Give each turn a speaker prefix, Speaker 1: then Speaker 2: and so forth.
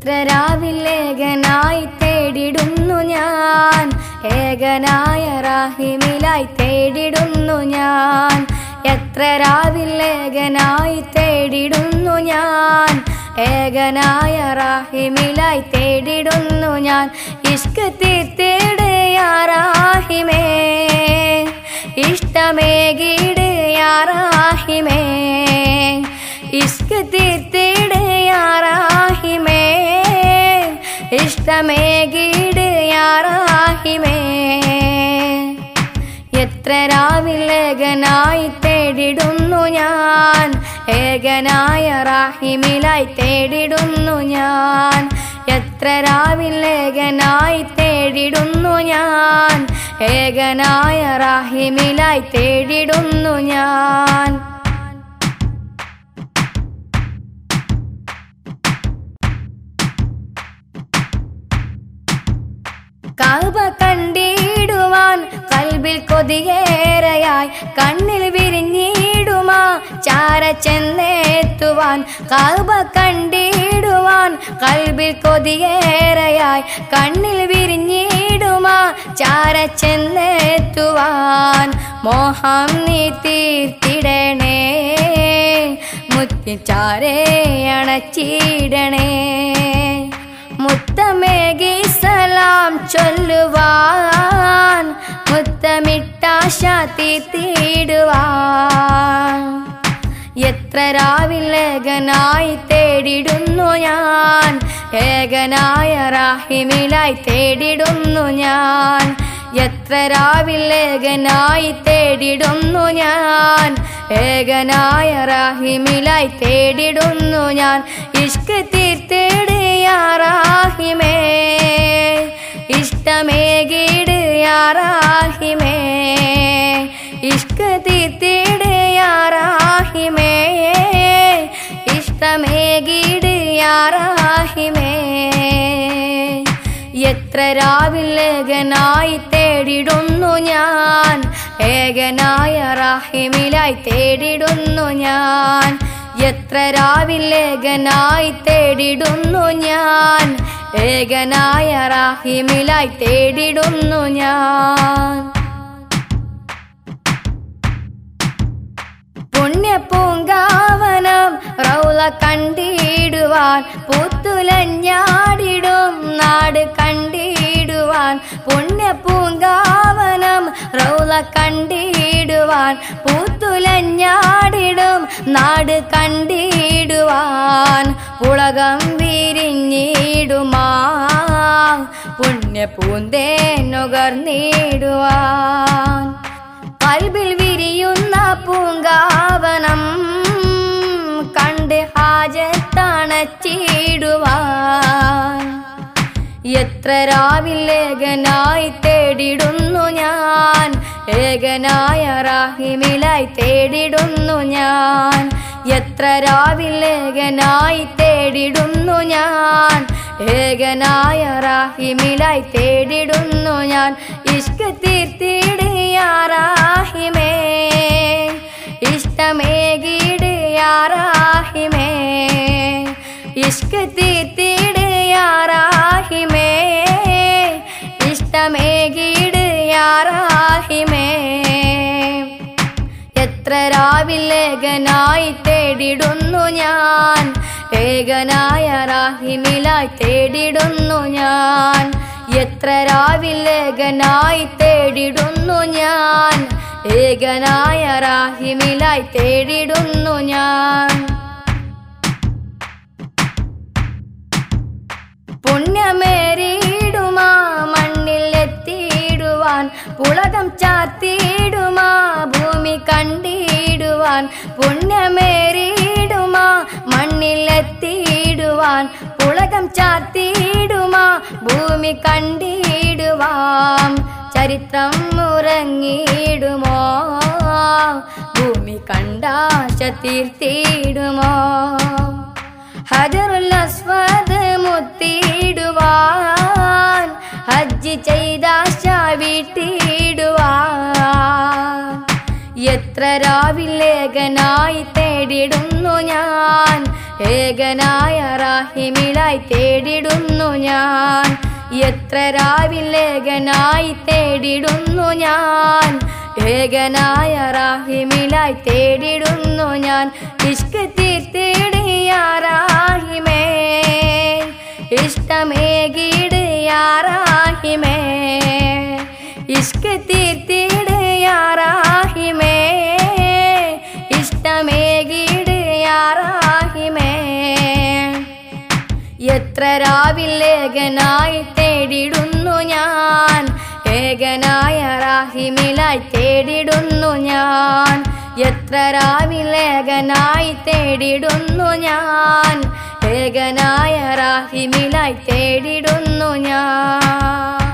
Speaker 1: എത്ര രാവിലേകനായി തേടിടുന്നു ഞാൻ ഏകനായ റാഹിമിലായി തേടിടുന്നു ഞാൻ എത്ര രാവിലേകനായി തേടിടുന്നു ഞാൻ ഏകനായ റാഹിമിലായി തേടിടുന്നു ഞാൻ ഇഷ്ക് തീർത്തേട് യാറാഹിമേ ഇഷ്ടമേകിട് യാറാഹിമേ ഇഷ്ക് തീർത്തേട് യാറാഹിമേ ഇഷ്ടമേകിട് യാറാഹിമേ എത്ര രാവിലേകനായി തേടിടുന്നു ഞാൻ ഏകനായ റാഹിമിലായി തേടിടുന്നു ഞാൻ എത്ര രാവിലേകനായി തേടിടുന്നു ഞാൻ ഏകനായ റാഹിമിലായി തേടിടുന്നു ഞാൻ കഅബ കണ്ടിടുവാൻ കൽബിൽ കൊതിയേറയായി കണ്ണിൽ വിരിഞ്ഞിടുമാ ചാര ചെന്നെത്തുവാൻ കഅബ കണ്ടിടുവാൻ കൽബിൽ കൊതിയേറയായി കണ്ണിൽ വിരിഞ്ഞിടുമാ ചാര ചെന്നെത്തുവാൻ മോഹം നീ തീർത്തിടണേ മുത്തിച്ചാരേ അണച്ചിടണേ മുത്തമേകി സലാം ചൊല്ലുവാൻ മുത്തമിട്ടാശ തീർത്തിടുവാൻ എത്ര രാവിലേകനായി തേടിടുന്നു ഞാൻ ഏകനായ റാഹിമിലായി തേടിടുന്നു ഞാൻ എത്ര രാവിലേകനായി തേടിടുന്നു ഞാൻ ഏകനായ റാഹിമിലായി തേടിടുന്നു ഞാൻ ഇഷ്ക് തീർത്തേട് യാറാഹിമേ ഇഷ്ടമേകിട് യാറാഹിമേ ഇഷ്ക് തീർത്തേട് യാറാഹിമേ ഇഷ്ടമേകിട് യാറാഹിമേ എത്ര രാവിലേകനായി തേടിടുന്നു ഞാൻ ഏകനായ റാഹിമിലായി തേടിടുന്നു ഞാൻ എത്ര രാവിലേകനായി തേടിടുന്നു ഞാൻ ഏകനായ റാഹിമിലായി തേടിടുന്നു ഞാൻ പുണ്യപൂങ്കാവനം റൗല കണ്ടിടുവാൻ പുത്തുലഞ്ഞാടിടും നാട് കണ്ടിടുവാൻ പുണ്യപൂങ്കാവനം റൗല കണ്ടിടുവാൻ പുത്തുലഞ്ഞാടിടും നാട് കണ്ടിടുവാൻ പുളകം വിരിഞ്ഞിടുമാ പുണ്യപൂന്തേ നുകർന്നിടുവാൻ കൽബിൽ വിരിയുന്ന പൂങ്കാവനം കണ്ട് ഹാജത്തണച്ചിടുവാൻ എത്ര രാവിലേകനായി തേടിടുന്നു ഞാൻ ഏകനായ റാഹിമിലായി തേടിടുന്നു ഞാൻ എത്ര രാവിലേകനായി തേടിടുന്നു ഞാൻ ഏകനായ റാഹിമിലായി തേടിടുന്നു ഞാൻ ഇഷ്ക് തീർത്തിട് യാറാഹിമേ ഇഷ്ടമേകിട് യാറാഹിമേ ഇഷ്ക് തീർത്തിട് യാറാഹിമേ ഇഷ്ടമേകിട് യാറാഹിമേ എത്ര രാവിലേകനായി തേടിടുന്നു ഞാൻ ഏകനായ റാഹിമിലായി തേടിടുന്നു ഞാൻ എത്ര രാവിലേകനായി തേടിടുന്നു ഞാൻ ഏകനായ റാഹിമിലായി തേടിടുന്നു ഞാൻ പുണ്യമേറിയിടുമാ മണ്ണിൽ എത്തിയിടുവാൻ പുളകം ചാത്തിയിടുമാ ഭൂമി കണ്ടിടുവാൻ പുണ്യമേറിയിടുമാ മണ്ണിൽ എത്തിയിടുവാൻ പുളകം ചാത്തിയിടുമാ ഭൂമി കണ്ടിടുവാം ചരിത്രം ഉറങ്ങിയിടുമോ ഭൂമി കണ്ടാശ തീർത്തിയിടുമോ ഹജറുൽ അസ്വദ് മുത്തിയിടുവാൻ ഹജ്ജ് ചെയ്താശ വീട്ടിയിടുവാൻ എത്ര രാവിലേകനായി തേടിടുന്നു ഞാൻ ഏകനായ റാഹിമിലായി തേടിടുന്നു ഞാൻ എത്ര രാവിലേകനായി തേടിടുന്നു ഞാൻ ഏകനായ റാഹിമിലായി തേടിടുന്നു ഞാൻ ഇഷ്ക് തീർത്തിടിയാറാഹിമേ ഇഷ്ടമേകിടിയാറാഹിമേ ഇഷ്ക് തീർത്തിടിയാറാഹിമേ ഇഷ്ടമേകിടിയാറാഹിമേ എത്ര രാവിലേകനായി തേടിടുന്നു ഞാൻ ഏകനായ റാഹിമിലായി തേടിടുന്നു ഞാൻ എത്ര രാവിലേകനായി തേടിടുന്നു ഞാൻ ഏകനായ റാഹിമിലായി തേടിടുന്നു ഞാൻ